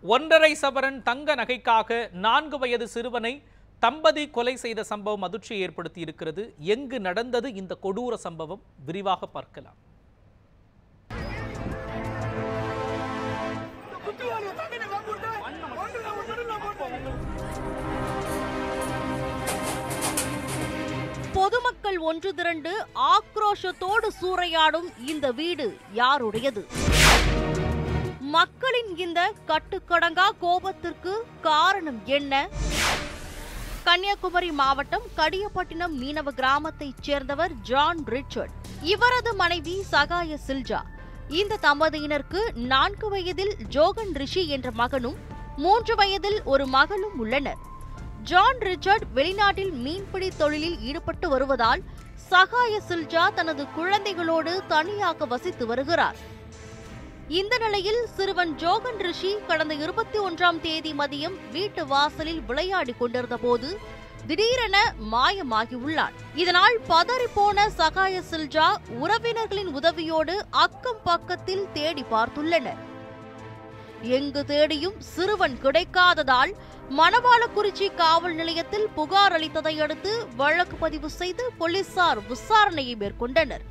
ஒன்றரை சவரன் தங்க நகைக்காக நான்கு வயது சிறுவனை தம்பதி கொலை செய்த சம்பவம் அதிர்ச்சியை ஏற்படுத்தி இருக்கிறது எங்கு நடந்தது இந்த கொடூர சம்பவம் விரிவாக பார்க்கலாம் பொதுமக்கள் ஒன்று திரண்டு ஆக்ரோஷத்தோடு சூறையாடும் இந்த வீடு யாருடையது மக்களின் இந்த கட்டுக்கடங்கா கோபத்திற்கு காரணம் என்ன கன்னியாகுமரி மாவட்டம் கடியப்பட்டினம் மீனவ கிராமத்தைச் சேர்ந்தவர் ஜான் ரிச்சர்ட் இவரது மனைவி சகாய சில்ஜா இந்த தம்பதியினருக்கு நான்கு வயதில் ஜோகன் ரிஷி என்ற மகனும் மூன்று வயதில் ஒரு மகளும் உள்ளனர் ஜான் ரிச்சர்ட் வெளிநாட்டில் மீன்பிடி தொழிலில் ஈடுபட்டு வருவதால் சகாய சில்ஜா தனது குழந்தைகளோடு தனியாக வசித்து வருகிறார் இந்த நிலையில் சிறுவன் ஜோகன் ரிஷி கடந்த இருபத்தி ஒன்றாம் தேதி மதியம் வீட்டு வாசலில் விளையாடிக் கொண்டிருந்த போது திடீரென மாயமாகியுள்ளார் இதனால் பதறிப்போன சகாய சில்ஜா உறவினர்களின் உதவியோடு அக்கம் பக்கத்தில் தேடி பார்த்துள்ளனர் எங்கு தேடியும் சிறுவன் கிடைக்காததால் மணவாளக்குறிச்சி காவல் நிலையத்தில் புகார் அளித்ததை அடுத்து வழக்கு பதிவு செய்து போலீசார் விசாரணையை மேற்கொண்டனர்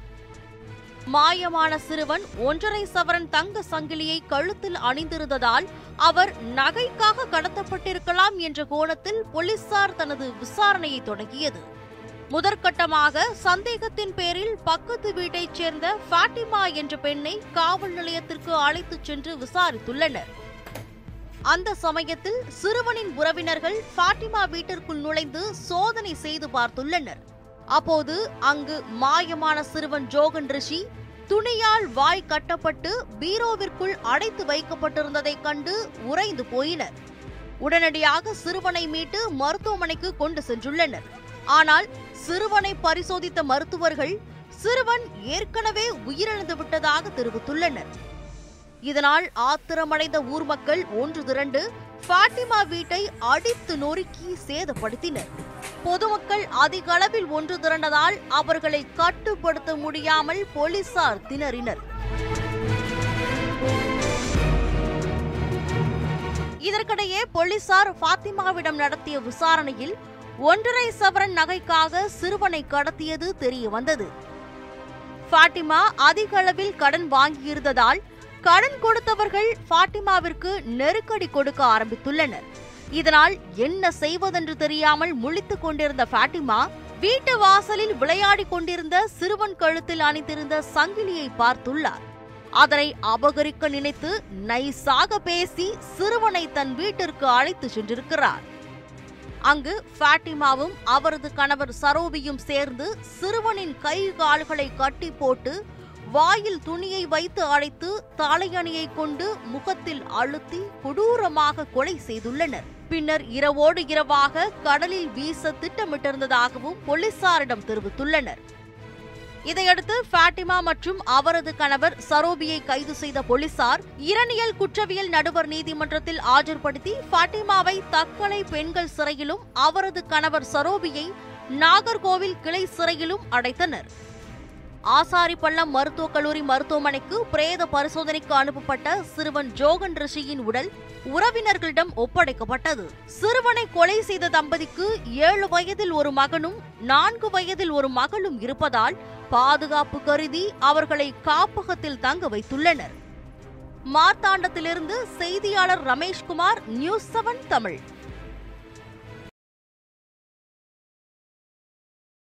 மாயமான சிறுவன் ஒன்றரை சவரன் தங்க சங்கிலியை கழுத்தில் அணிந்திருந்ததால் அவர் நகைக்காக கடத்தப்பட்டிருக்கலாம் என்ற கோணத்தில் போலீசார் தனது விசாரணையை தொடங்கியது முதற்கட்டமாக சந்தேகத்தின் பேரில் பக்கத்து வீட்டைச் சேர்ந்த ஃபாட்டிமா என்ற பெண்ணை காவல் நிலையத்திற்கு அழைத்துச் சென்று விசாரித்துள்ளனர் அந்த சமயத்தில் சிறுவனின் உறவினர்கள் ஃபாட்டிமா வீட்டிற்குள் நுழைந்து சோதனை செய்து பார்த்துள்ளனர் அப்போது அங்கு மாயமான சிறுவன் ஜோகன் ரிஷி துணியால் வாய் கட்டப்பட்டு பீரோவிற்குள் அடைத்து வைக்கப்பட்டிருந்ததைக் கண்டு உறைந்து போயினர் உடனடியாக சிறுவனை மீட்டு மருத்துவமனைக்கு கொண்டு சென்றுள்ளனர் ஆனால் சிறுவனை பரிசோதித்த மருத்துவர்கள் சிறுவன் ஏற்கனவே உயிரிழந்து விட்டதாக தெரிவித்துள்ளனர் இதனால் ஆத்திரமடைந்த ஊர் மக்கள் ஒன்று திரண்டு ஃபாட்டிமா வீட்டை அடித்து நொறுக்கி சேதப்படுத்தினர் பொதுமக்கள் அதிக அளவில் ஒன்று திரண்டதால் அவர்களை கட்டுப்படுத்த முடியாமல் போலீசார் திணறினர் இதற்கிடையே போலீசார் ஃபாத்திமாவிடம் நடத்திய விசாரணையில் ஒன்றரை சவரன் நகைக்காக சிறுவனை கடத்தியது தெரிய வந்தது ஃபாட்டிமா அதிக அளவில் கடன் வாங்கியிருந்ததால் கடன் கொடுத்தவர்கள் ஃபாட்டிமாவிற்கு நெருக்கடி கொடுக்க ஆரம்பித்துள்ளனர் இதனால் என்ன செய்வதென்று தெரியாமல் முழித்துக் கொண்டிருந்த ஃபாட்டிமா வீட்டு வாசலில் விளையாடிக் கொண்டிருந்த சிறுவன் கழுத்தில் அணிந்திருந்த சங்கிலியை பார்த்துள்ளார் அதனை அபகரிக்க நினைத்து நைசாக பேசி சிறுவனை தன் வீட்டிற்கு அழைத்து சென்றிருக்கிறார் அங்கு ஃபாட்டிமாவும் அவரது கணவர் சரோபியும் சேர்ந்து சிறுவனின் கை கால்களை கட்டி போட்டு வாயில் துணியை வைத்து அடைத்து தலையணியை கொண்டு முகத்தில் அழுத்தி கொடூரமாக கொலை செய்துள்ளனர் பின்னர் இரவோடு இரவாக கடலில் வீச திட்டமிட்டிருந்ததாகவும் போலீசாரிடம் தெரிவித்துள்ளனர் இதையடுத்து ஃபாட்டிமா மற்றும் அவரது கணவர் சரோபியை கைது செய்த போலீசார் இரணியல் குற்றவியல் நடுவர் நீதிமன்றத்தில் ஆஜர்படுத்தி ஃபாட்டிமாவை தக்கலை பெண்கள் சிறையிலும் அவரது கணவர் சரோபியை நாகர்கோவில் கிளை சிறையிலும் அடைத்தனர் ஆசாரிப்பள்ளம் மருத்துவக் கல்லூரி மருத்துவமனைக்கு பிரேத பரிசோதனைக்கு அனுப்பப்பட்ட சிறுவன் ஜோகன் ரிஷியின் உடல் உறவினர்களிடம் ஒப்படைக்கப்பட்டது சிறுவனை கொலை செய்த தம்பதிக்கு ஏழு வயதில் ஒரு மகனும் நான்கு வயதில் ஒரு மகளும் இருப்பதால் பாதுகாப்பு கருதி அவர்களை காப்பகத்தில் தங்க வைத்துள்ளனர் மார்த்தாண்டத்திலிருந்து செய்தியாளர் ரமேஷ்குமார் நியூஸ் செவன் தமிழ்